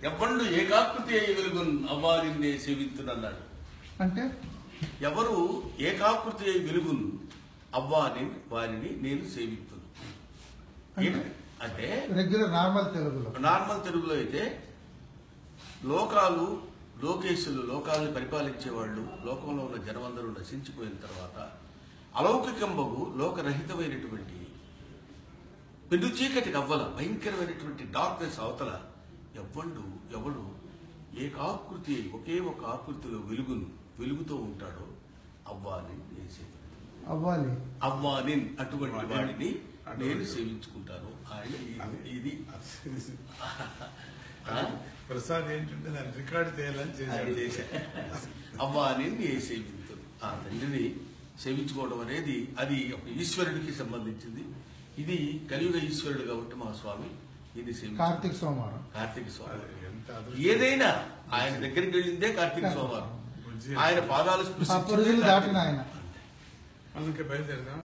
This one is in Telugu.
ఎవ్వండు ఏకాకృతి అయి వెలుగున్ అవ్వారిన్నే సేవింతునన్నాడు అంటే ఎవరు ఏకాకృతి అయి వెలుగున్ అవ్వాని వారిని నేను సేవిస్తును ఏం- అంటే రెగ్యులర్ నార్మల్ తెలుగులో నార్మల్ తెలుగులో అయితే లోకాలు లోకేశులు లోకాలను పరిపాలించే వాళ్ళు లోకంలో ఉన్న జనమందరూ నశించిపోయిన తర్వాత అలౌకికంబగు లోకరహితమైనటువంటి పెను చీకటి కవ్వల భయంకరమైనటువంటి డార్క్నెస్ అవతల ఎవ్వండు ఎవడు ఏకాకృతి ఒకే ఒక ఆకృతిలో వెలుగును వెలుగుతూ ఉంటాడో అవ్వాని నేను సేవించుకుంటాను. అవ్వాలి అవ్వానిన్ అటువంటి వాడిని నేను సేవించుకుంటాను ఆయన ఇది- ఇది ఆ? ప్రసాద్ ఏంటంటే దాన్ని రికార్డు చేయాలని ఆయన చేశాడు చేశా. అవ్వాని నేను సేవించు ఆ తండ్రిని సేవించుకోవడం అనేది అది ఒక ఈశ్వరుడికి సంబంధించింది ఇది కలియుగ ఈశ్వరుడు కాబట్టి మా స్వామి ఇది సేవించు కార్తీక సోమవారం కార్తీక స్వామి ఎంత అదృష్టం. ఏదైనా ఆయన దగ్గరికి వెళ్ళిందే కార్తీక సోమవారం ఆయన పాదాలు ఆ స్పృశించిందే పురుషులు కార్తీక దాటిన ఆయన అందుకే బయలుదేరదాం